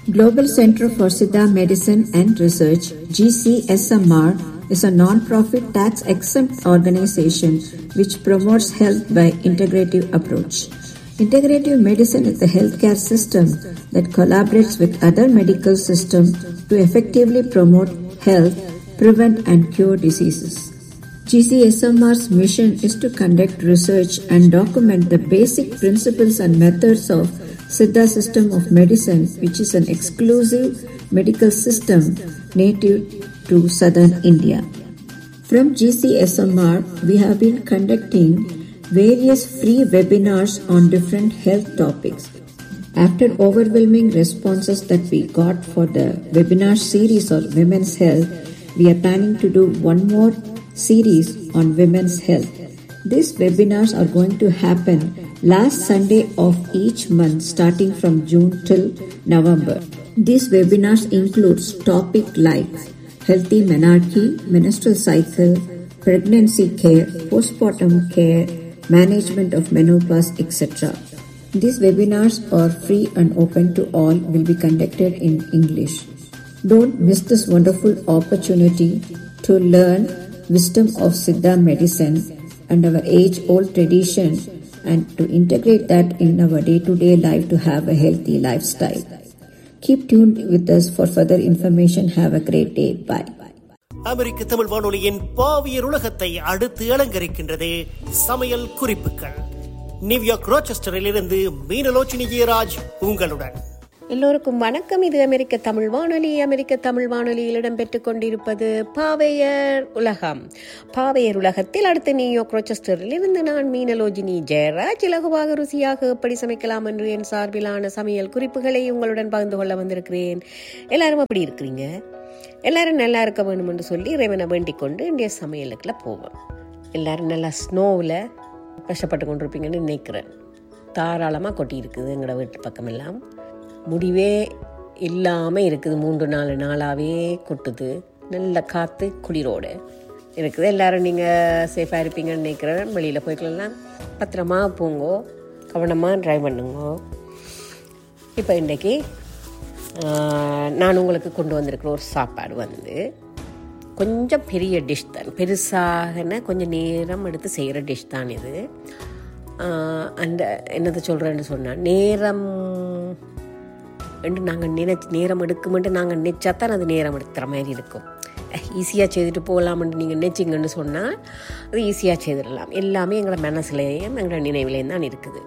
Global Center for Siddha Medicine and Research, GCSMR, is a non-profit tax-exempt organization which promotes health by integrative approach. Integrative medicine is a healthcare system that collaborates with other medical systems to effectively promote health, prevent and cure diseases. GCSMR's mission is to conduct research and document the basic principles and methods of Siddha system of medicine, which is an exclusive medical system native to southern India. From GCSMR, we have been conducting various free webinars on different health topics. After overwhelming responses that we got for the webinar series on women's health, we are planning to do one more series on women's health. These webinars are going to happen last Sunday of each month starting from June till November. These webinars include topic like healthy menarche, menstrual cycle, pregnancy care, postpartum care, management of menopause, etc. These webinars are free and open to all, will be conducted in English. Don't miss this wonderful opportunity to learn wisdom of Siddha medicine and our age old tradition and to integrate that in our day to day life to have a healthy lifestyle. Keep tuned with us for further information. Have a great day. Bye. அமெரிக்க தமிழ் வானொலியின் பாவியர் உலகத்தை அடுத்து அலங்கரிக்கின்றது சமையல் குறிப்புகள் New York ரோச்செஸ்டரில் இருந்து மீனலோச்சினி ஜெயராஜ் உங்களுடன் எல்லோருக்கும் வணக்கம் இது அமெரிக்க தமிழ் வானொலி அமெரிக்க தமிழ் வானொலியில் இடம்பெற்றுக் கொண்டிருப்பது பாவையர் உலகம் பாவையர் உலகத்தில் அடுத்து நியூயார்க் ரோச்செஸ்டரில் இருந்து நான் மீனலோஜினி ஜெயராஜ் இலகுவாக ருசியாக எப்படி சமைக்கலாம் என்று என் சார்பிலான சமையல் குறிப்புகளை உங்களுடன் பகிர்ந்து கொள்ள வந்திருக்கிறேன் எல்லாரும் அப்படி இருக்கிறீங்க எல்லாரும் நல்லா இருக்க வேணும் என்று சொல்லி இறைவனை வேண்டிக் கொண்டு இந்திய சமையலுக்குள்ள போவோம் எல்லாரும் நல்லா ஸ்னோவில் கஷ்டப்பட்டு கொண்டிருப்பீங்கன்னு நினைக்கிறேன் தாராளமாக கொட்டி இருக்குது எங்களோட வீட்டு பக்கம் எல்லாம் முடிவே இல்லாமல் இருக்குது மூன்று நாலு நாளாகவே கொட்டுது நல்ல காற்று குளிரோடு இருக்குது எல்லாரும் நீங்கள் சேஃபாக இருப்பீங்கன்னு நினைக்கிறேன் வெளியில் போய்க்கலாம் பத்திரமா போங்கோ கவனமாக ட்ரைவ் பண்ணுங்கோ இப்போ இன்றைக்கி நான் உங்களுக்கு கொண்டு வந்திருக்கிற ஒரு சாப்பாடு வந்து கொஞ்சம் பெரிய டிஷ் தான் பெருசாகன கொஞ்சம் நேரம் எடுத்து செய்கிற டிஷ் தான் இது அந்த என்னத்தை சொல்கிறேன்னு சொன்னால் நேரம் என்று நாங்கள் நினைச்சு நேரம் எடுக்குமென்று நாங்கள் நினச்சா தான் அது நேரம் எடுக்கிற மாதிரி இருக்கும் ஈஸியாக செய்துட்டு போகலாம்னு நீங்கள் நினச்சிங்கன்னு சொன்னால் அது ஈஸியாக செய்திடலாம் எல்லாமே எங்களோட மனசுலேயும் எங்களோட நினைவிலையும் தான் இருக்குது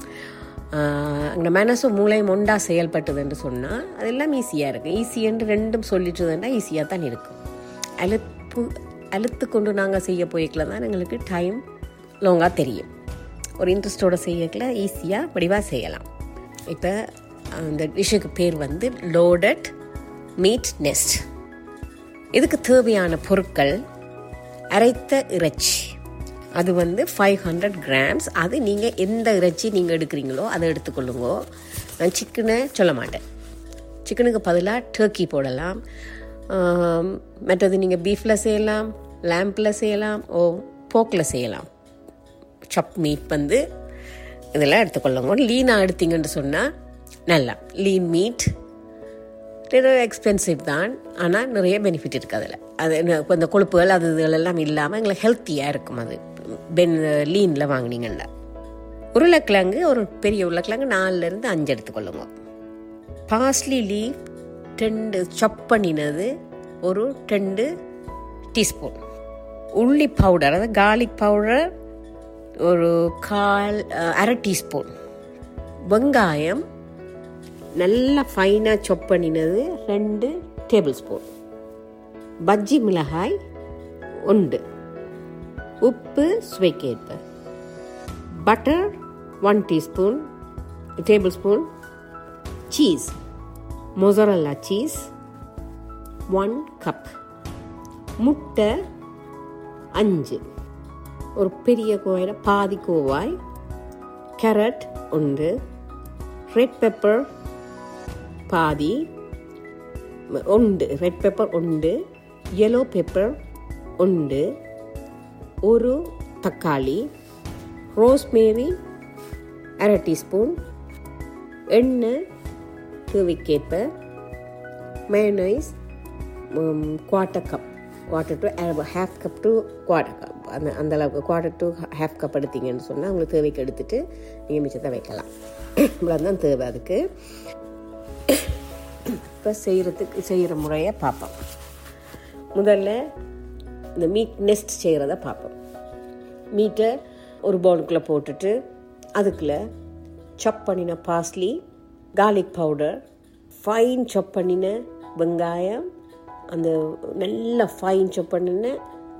எங்களோட மனசும் மூளையும் ஒண்டா செயல்பட்டதுன்னு சொன்னால் அதெல்லாம் ஈஸியாக இருக்கும் ஈஸி என்று ரெண்டும் சொல்லிட்டுதுன்னா ஈஸியாக தான் இருக்கும் அழுப்பு அழுத்து கொண்டு நாங்கள் செய்ய போய்க்கல தான் எங்களுக்கு டைம் லாங்காக தெரியும் ஒரு இன்ட்ரெஸ்டோடு செய்யக்கல ஈஸியாக வடிவாக செய்யலாம் இப்போ அந்த டிஷ்ஷுக்கு பேர் வந்து லோடட் மீட் நெஸ்ட் இதுக்கு தேவையான பொருட்கள் அரைத்த இறைச்சி அது வந்து ஃபைவ் ஹண்ட்ரட் கிராம்ஸ் அது நீங்கள் எந்த இறைச்சி நீங்கள் எடுக்கிறீங்களோ அதை எடுத்துக்கொள்ளுங்கோ நான் சிக்கனை சொல்ல மாட்டேன் சிக்கனுக்கு பதிலாக டர்க்கி போடலாம் மற்றது நீங்கள் பீஃபில் செய்யலாம் லேம்பில் செய்யலாம் ஓ போக்கில் செய்யலாம் சப் மீட் வந்து இதெல்லாம் எடுத்துக்கொள்ளுங்க லீனாக எடுத்தீங்கன்னு சொன்னால் நல்லா லீன் மீட் நிறைய எக்ஸ்பென்சிவ் தான் ஆனால் நிறைய பெனிஃபிட் இருக்குது அதில் அது இப்போ இந்த கொழுப்புகள் அது இதுகளெல்லாம் இல்லாமல் எங்களுக்கு ஹெல்த்தியாக இருக்கும் அது பென் லீனில் வாங்கினீங்கன்னா உருளைக்கிழங்கு ஒரு பெரிய உருளைக்கிழங்கு நாலுலேருந்து அஞ்சு எடுத்துக்கொள்ளுங்க பாஸ்லி லீவ் ரெண்டு சப் பண்ணினது ஒரு ரெண்டு டீஸ்பூன் உள்ளி பவுடர் அதாவது கார்லிக் பவுடர் ஒரு கால் அரை டீஸ்பூன் வெங்காயம் நல்லா ஃபைனாக சொப் பண்ணினது ரெண்டு டேபிள் ஸ்பூன் பஜ்ஜி மிளகாய் உண்டு உப்பு சுவைக்கேற்ப butter one teaspoon table spoon cheese mozzarella cheese one cup முட்டை அஞ்சு ஒரு பெரிய கோவாயில் பாதி கோவாய் கேரட் ஒன்று ரெட் பெப்பர் பாதி உண்டு ரெட் பெப்பர் உண்டு எல்லோ பெப்பர் உண்டு ஒரு தக்காளி ரோஸ்மேரி அரை டீஸ்பூன் எண்ணெய் தேவைக்கேற்ப மேனைஸ் quarter cup quarter to half cup to quarter cup அந்த அந்த அளவுக்கு குவார்ட்டர் டு ஹாஃப் கப் எடுத்தீங்கன்னு சொன்னால் உங்களுக்கு தேவைக்கு எடுத்துட்டு நீங்கள் மிச்சத்தை வைக்கலாம் இவ்வளோ தான் தேவை அதுக்கு இப்போ செய்கிறதுக்கு செய்கிற முறையை பார்ப்போம் முதல்ல இந்த மீட் நெஸ்ட் செய்கிறத பார்ப்போம் மீட்டை ஒரு பவுலுக்குள்ளே போட்டுட்டு அதுக்குள்ளே சாப் பண்ணின பாஸ்லி கார்லிக் பவுடர் ஃபைன் சாப் பண்ணின வெங்காயம் அந்த நல்ல ஃபைன் சாப் பண்ணின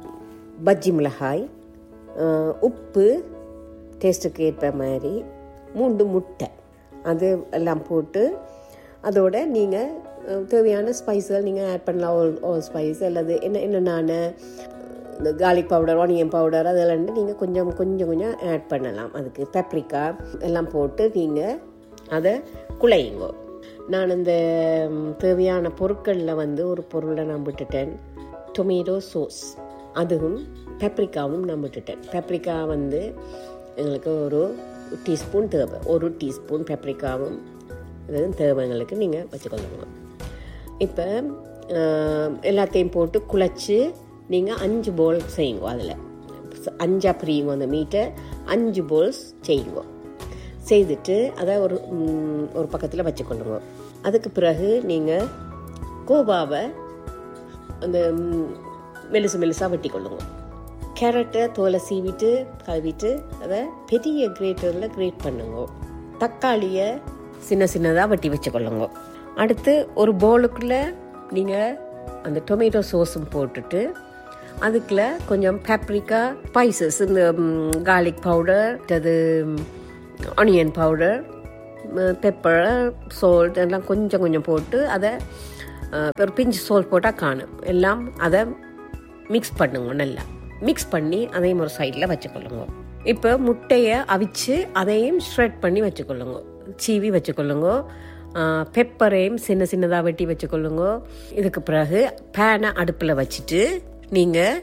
பஜ்ஜி மிளகாய் அஹ், உப்பு டேஸ்ட்டுக்கு ஏற்ற மாதிரி மூன்று முட்டை அது எல்லாம் போட்டு அதோட நீங்கள் தேவையான ஸ்பைஸ்கள் நீங்கள் ஆட் பண்ணலாம் ஆல் ஆல் ஸ்பைஸ் அல்லது என்ன என்னென்ன இந்த கார்லிக் பவுடர் ஆனியன் பவுடர் அதெல்லாம் நீங்கள் கொஞ்சம் கொஞ்சம் கொஞ்சம் ஆட் பண்ணலாம் அதுக்கு பெப்ரிக்கா எல்லாம் போட்டு நீங்கள் அதை குழையுங்க நான் இந்த ம், தேவையான பொருட்களில் வந்து ஒரு பொருளை நான் விட்டுட்டேன் டொமேட்டோ சோஸ் அதுவும் பெப்ரிக்காவும் நான் விட்டுட்டேன் பெப்ரிக்கா வந்து எங்களுக்கு ஒரு டீஸ்பூன் தேவை ஒரு டீஸ்பூன் பெப்ரிக்காவும் இதுவும் தேவை எங்களுக்கு நீங்கள் வச்சுக்கொள்ளுங்க இப்போ எல்லாத்தையும் போட்டு குழச்சி நீங்கள் அஞ்சு போல் செய்யுங்க அதில் அஞ்சா பிரியுங்க அந்த மீட்டை அஞ்சு போல்ஸ் செய்யுங்க செய்துட்டு அதை ஒரு ம், ஒரு பக்கத்தில் வச்சுக்கொள்ளுங்க அதுக்கு பிறகு நீங்கள் கோவாவை அந்த ம், மெலிசு மெலிசாக வெட்டி கொள்ளுங்க கேரட்டை தோலை சீவிட்டு கழுவிட்டு அதை பெரிய கிரேட்டரில் கிரேட் பண்ணுங்க தக்காளியை சின்ன சின்னதாக வெட்டி வச்சுக்கொள்ளுங்க அடுத்து ஒரு பவுலுக்குள்ளே நீங்கள் அந்த டொமேட்டோ சோஸும் போட்டுட்டு அதுக்குள்ள கொஞ்சம் பேப்ரிக்கா ஸ்பைசஸ் இந்த கார்லிக் பவுடர் அது ஆனியன் பவுடர் பெப்பர் சால்ட் எல்லாம் கொஞ்சம் கொஞ்சம் போட்டு அதை அஹ், ஒரு பிஞ்சு சால்ட் போட்டால் காணும் எல்லாம் அதை மிக்ஸ் பண்ணுங்க நல்லா மிக்ஸ் பண்ணி அதையும் ஒரு சைடில் வச்சுக்கொள்ளுங்க இப்போ முட்டையை அவிச்சு அதையும் ஷ்ரெட் பண்ணி வச்சுக்கொள்ளுங்க சீவி வச்சுக்கொள்ளுங்க பெப்பரையும் சின்ன சின்னதாக வெட்டி வச்சுக்கொள்ளுங்க இதுக்கு பிறகு பேனை அடுப்பில் வச்சுட்டு நீங்கள்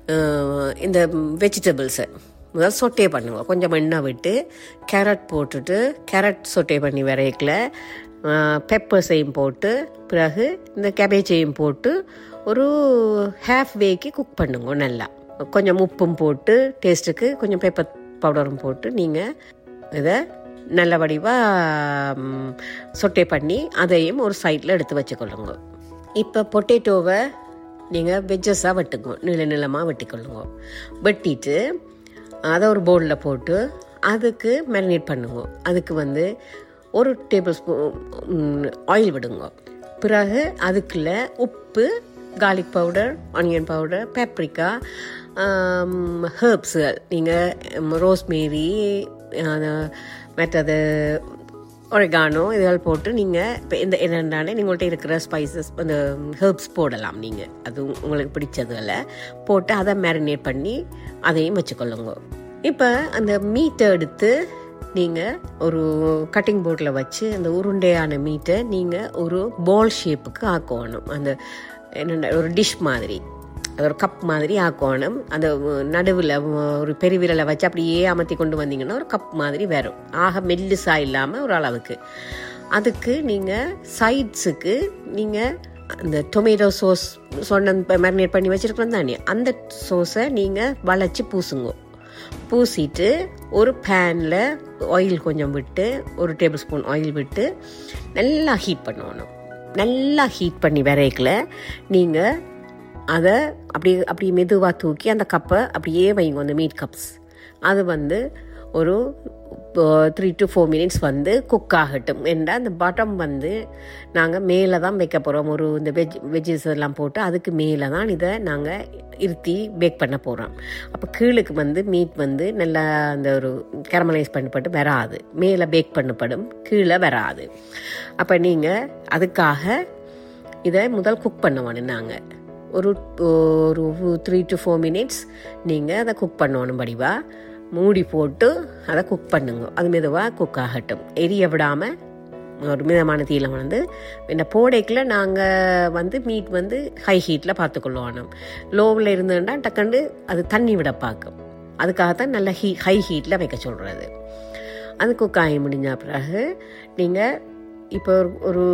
இந்த வெஜிடபிள்ஸை முதல் சொட்டே பண்ணுங்க கொஞ்சம் எண்ணெய் விட்டு கேரட் போட்டுட்டு கேரட் சொட்டே பண்ணி வரைக்கல பெப்பர்ஸையும் போட்டு பிறகு இந்த கேபேஜையும் போட்டு ஒரு ஹாஃப் வேக்கு குக் பண்ணுங்க நல்லா கொஞ்சம் உப்பும் போட்டு டேஸ்ட்டுக்கு கொஞ்சம் பெப்பர் பவுடரும் போட்டு நீங்கள் இதை நல்ல வடிவாக சொட்டே பண்ணி அதையும் ஒரு சைடில் எடுத்து வச்சுக்கொள்ளுங்க இப்போ பொட்டேட்டோவை நீங்கள் வெஜ்ஜஸாக வெட்டுங்க நீள நீளமாக வெட்டிக்கொள்ளுங்க வெட்டிட்டு அதை ஒரு பவுலில் போட்டு அதுக்கு மேரினேட் பண்ணுங்க அதுக்கு வந்து ஒரு டேபிள் ஸ்பூன் ஆயில் விடுங்க பிறகு அதுக்குள்ள உப்பு garlic powder onion powder paprika ஹேர்ப்ஸுகள் நீங்கள் ரோஸ்மேரி மற்றது ஒரெகானோ இதெல்லாம் போட்டு நீங்கள் இப்போ இந்த என்னென்னாலே நீங்கள்கிட்ட இருக்கிற ஸ்பைசஸ் அந்த ஹெர்ப்ஸ் போடலாம் நீங்கள் அது உங்களுக்கு பிடிச்சதுல போட்டு அதை மேரினேட் பண்ணி அதையும் வச்சுக்கொள்ளுங்க இப்போ அந்த மீட்டை எடுத்து நீங்கள் ஒரு கட்டிங் போர்டில் வச்சு அந்த உருண்டையான மீட்டை நீங்கள் ஒரு பால் ஷேப்புக்கு ஆக்கணும் அந்த என்னென்ன ஒரு டிஷ் மாதிரி அது ஒரு கப் மாதிரி ஆக்கணும் அந்த நடுவில் ஒரு பெருவிரலை வச்சு அப்படியே அமர்த்தி கொண்டு வந்தீங்கன்னா ஒரு கப் மாதிரி வரும் ஆக மெல்லுசா இல்லாமல் ஒரு அளவுக்கு அதுக்கு நீங்கள் சைட்ஸுக்கு நீங்கள் அந்த டொமேட்டோ சோஸ் சொன்ன மேரினேட் பண்ணி வச்சுருக்கோம் தானே அந்த சோஸை நீங்கள் வளைச்சி பூசுங்க பூசிட்டு ஒரு பேனில் ஆயில் கொஞ்சம் விட்டு ஒரு டேபிள் ஸ்பூன் ஆயில் விட்டு நல்லா ஹீட் பண்ணணும் நல்லா ஹீட் பண்ணி வரைக்கல நீங்கள் அதை அப்படியே அப்படியே மெதுவாக தூக்கி அந்த கப்பை அப்படியே வைங்க அந்த மீட் கப்ஸ் அது வந்து ஒரு த்ரீ டு ஃபோர் மினிட்ஸ் வந்து குக் ஆகட்டும் என்றால் அந்த பாட்டம் வந்து நாங்கள் மேலே தான் வைக்க போகிறோம் ஒரு இந்த வெஜ் வெஜ்ஜஸ் எல்லாம் போட்டு அதுக்கு மேலே தான் இதை நாங்கள் இருத்தி பேக் பண்ண போகிறோம் அப்போ கீழுக்கு வந்து மீட் வந்து நல்லா அந்த ஒரு கேரமலைஸ் பண்ணப்பட்டு வராது மேலே பேக் பண்ணப்படும் கீழே வராது அப்போ நீங்கள் அதுக்காக இதை முதல் குக் பண்ணுவோம் நாங்கள் ஒரு ஒரு த்ரீ டு ஃபோர் மினிட்ஸ் நீங்கள் அதை குக் பண்ணணும் படிவா மூடி போட்டு அதை குக் பண்ணுங்க அது மெதுவாக குக் ஆகட்டும் எரிய விடாமல் ஒரு மிதமான தீயில வந்து இந்த போடைக்குள்ள நாங்கள் வந்து மீட் வந்து ஹை ஹீட்டில் பார்த்துக்கொள்ளணும் லோவில் இருந்ததுன்னா டக்குண்டு அது தண்ணி விட பார்க்கும் அதுக்காகத்தான் நல்ல ஹீ ஹை ஹீட்டில் வைக்க சொல்கிறது அது குக் ஆகி முடிஞ்ச பிறகு நீங்கள் இப்போ ஒரு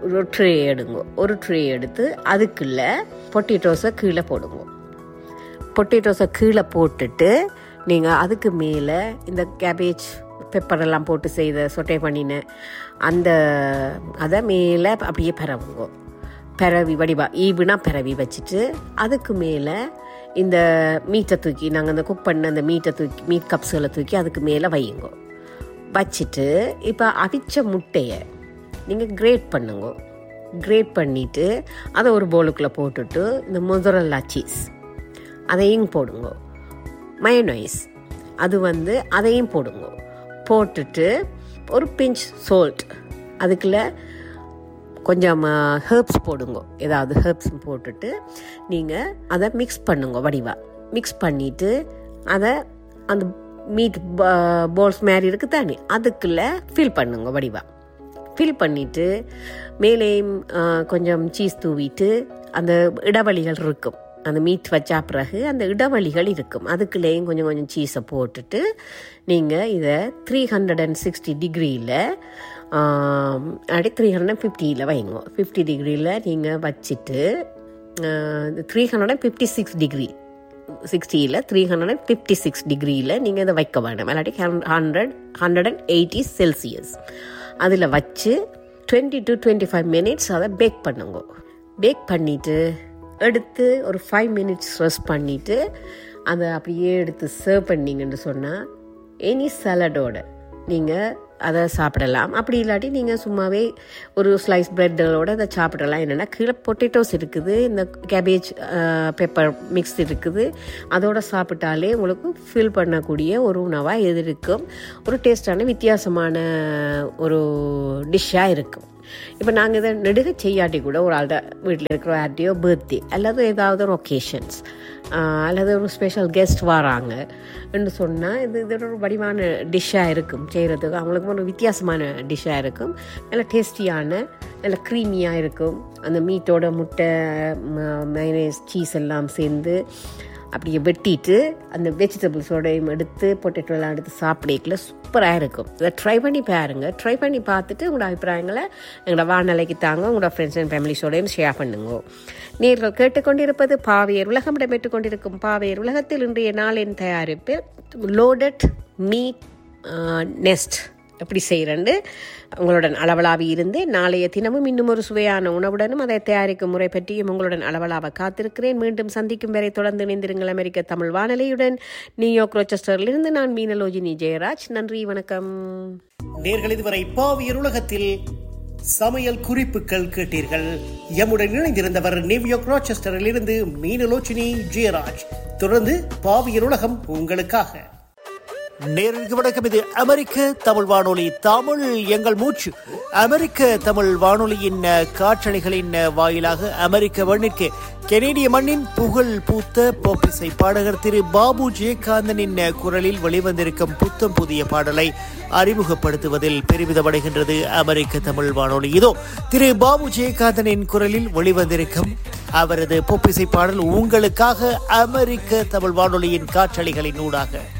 ஒரு ட்ரே எடுங்க ஒரு ட்ரே எடுத்து அதுக்குள்ள பொட்டேட்டோஸை கீழே போடுங்க பொட்டேட்டோஸை கீழே போட்டுட்டு நீங்கள் அதுக்கு மேலே இந்த கேபேஜ் பெப்பர் எல்லாம் போட்டு செய்த சொட்டை பண்ணின அந்த அதை மேலே அப்படியே பரவுங்க பரவி வடிவா ஈவுனா பரவி வச்சுட்டு அதுக்கு மேலே இந்த மீட்டை தூக்கி நாங்கள் அந்த குக் பண்ண அந்த மீட்டை தூக்கி மீட் கப்ஸுகளை தூக்கி அதுக்கு மேலே வையுங்க வச்சுட்டு இப்போ அவிச்ச முட்டையை நீங்கள் கிரேட் பண்ணுங்க கிரேட் பண்ணிவிட்டு அதை ஒரு பவுலுக்குள்ளே போட்டுட்டு இந்த மொசரல்லா சீஸ் அதையும் போடுங்க மயனைஸ் அது வந்து அதையும் போடுங்க போட்டுட்டு ஒரு பிஞ்ச் சோல்ட் அதுக்குள்ள கொஞ்சம் ஹெர்ப்ஸ் போடுங்க ஏதாவது ஹெர்ப்ஸ் போட்டுட்டு நீங்கள் அதை மிக்ஸ் பண்ணுங்க வடிவா மிக்ஸ் பண்ணிவிட்டு அதை அந்த மீட் பால்ஸ் மாதிரி இருக்கு தானே அதுக்குள்ள ஃபில் பண்ணுங்க வடிவா ஃபில் பண்ணிவிட்டு மேலேயும் கொஞ்சம் சீஸ் தூவிட்டு அந்த இடைவெளிகள் இருக்கும் அந்த மீட் வச்சா பிறகு அந்த இடைவெளிகள் இருக்கும் அதுக்குள்ளேயும் கொஞ்சம் கொஞ்சம் சீஸை போட்டுட்டு நீங்கள் இதை த்ரீ ஹண்ட்ரட் அண்ட் சிக்ஸ்டி டிகிரியில் அப்படி த்ரீ ஹண்ட்ரட் அண்ட் ஃபிஃப்டியில் வைங்க ஃபிஃப்டி டிகிரியில் நீங்கள் வச்சுட்டு three hundred and fifty six degree சிக்ஸ்டியில் three hundred and fifty six டிகிரியில் நீங்கள் இதை வைக்க வேண்டாம் இல்லாட்டி hundred hundred and eighty celsius அதில் வச்சு twenty to twenty five minutes அதை பேக் பண்ணுங்க பேக் பண்ணிவிட்டு எடுத்து ஒரு ஃபைவ் மினிட்ஸ் ரெஸ்ட் பண்ணிவிட்டு அதை அப்படியே எடுத்து சர்வ் பண்ணிங்கன்னு சொன்னால் எனி சலடோட நீங்கள் அதை சாப்பிடலாம் அப்படி இல்லாட்டி நீங்கள் சும்மாவே ஒரு ஸ்லைஸ் ப்ரெட்டோட அதை சாப்பிடலாம் என்னென்னா கீழே பொட்டேட்டோஸ் இருக்குது இந்த கேபேஜ் பெப்பர் மிக்ஸ் இருக்குது அதோட சாப்பிட்டாலே உங்களுக்கு ஃபில் பண்ணக்கூடிய ஒரு உணவாக எது இருக்கும் ஒரு டேஸ்டான வித்தியாசமான ஒரு டிஷ்ஷாக இருக்கும் இப்போ நாங்கள் இதை நெடுக செய்யாட்டி கூட ஒரு ஆள்கிட்ட வீட்டில் இருக்கிற யார்ட்டையோ பர்த்டே அல்லது ஏதாவது ஒரு ஒகேஷன்ஸ் அல்லது ஒரு ஸ்பெஷல் கெஸ்ட் வராங்க என்று சொன்னால் இது இதோட ஒரு வடிவான டிஷ்ஷாக இருக்கும் செய்கிறதுக்கு அவங்களுக்கு ஒரு வித்தியாசமான டிஷ்ஷாக இருக்கும் நல்ல டேஸ்டியான நல்ல க்ரீமியாக இருக்கும் அந்த மீட்டோட முட்டை மைனஸ் சீஸ் எல்லாம் சேர்ந்து அப்படியே வெட்டிட்டு அந்த வெஜிடபிள்ஸோடையும் எடுத்து பொட்டேட்டோலாம் எடுத்து சாப்பிடக்குள்ள சூப்பராக இருக்கும் இதை ட்ரை பண்ணி பாருங்க ட்ரை பண்ணி பார்த்துட்டு உங்களோட அபிப்பிராயங்களை எங்களோட வானிலைக்கு தாங்க உங்களோட ஃப்ரெண்ட்ஸ் அண்ட் ஃபேமிலிஸோடையும் ஷேர் பண்ணுங்க நேர்கள் கேட்டுக்கொண்டிருப்பது பாவையர் உலகம் இடம்பெற்றுக் கொண்டிருக்கும் பாவையர் உலகத்தில் இன்றைய நாளின் தயாரிப்பு லோடட் மீட் நெஸ்ட் எப்படி செய்கிறேன்னு உங்களுடன் அளவலாவி இருந்து நாளைய தினமும் இன்னும் ஒரு சுவையான உணவுடனும் அதை தயாரிக்கும் முறை பற்றியும் உங்களுடன் அளவலாவ காத்திருக்கிறேன் மீண்டும் சந்திக்கும் வரை தொடர்ந்து இணைந்திருங்கள் அமெரிக்க தமிழ் வானொலியுடன் நியூயார்க் ரோச்சஸ்டரிலிருந்து நான் மீனலோஜினி ஜெயராஜ் நன்றி வணக்கம் நேர்கள் இதுவரை பாவியர் உலகத்தில் சமையல் குறிப்புகள் கேட்டீர்கள் எம்முடன் இணைந்திருந்தவர் நியூயார்க் ராச்செஸ்டரில் இருந்து மீனலோச்சினி ஜெயராஜ் தொடர்ந்து பாவியர் உலகம் உங்களுக்காக நேருக்கு வணக்கம் இது அமெரிக்க தமிழ் வானொலி தமிழ் எங்கள் மூச்சு அமெரிக்க தமிழ் வானொலியின் காற்றலைகளின் வாயிலாக அமெரிக்க மண்ணிற்கு கெனேடிய மண்ணின் புகழ் பூத்த போப்பிசை பாடகர் திரு பாபு ஜெயகாந்தனின் குரலில் வெளிவந்திருக்கும் புத்தம் புதிய பாடலை அறிமுகப்படுத்துவதில் பெருமிதமடைகின்றது அமெரிக்க தமிழ் வானொலி இதோ திரு பாபு ஜெயகாந்தனின் குரலில் வெளிவந்திருக்கும் அவரது பொப்பிசை பாடல் உங்களுக்காக அமெரிக்க தமிழ் வானொலியின் காற்றலைகளின் ஊடாக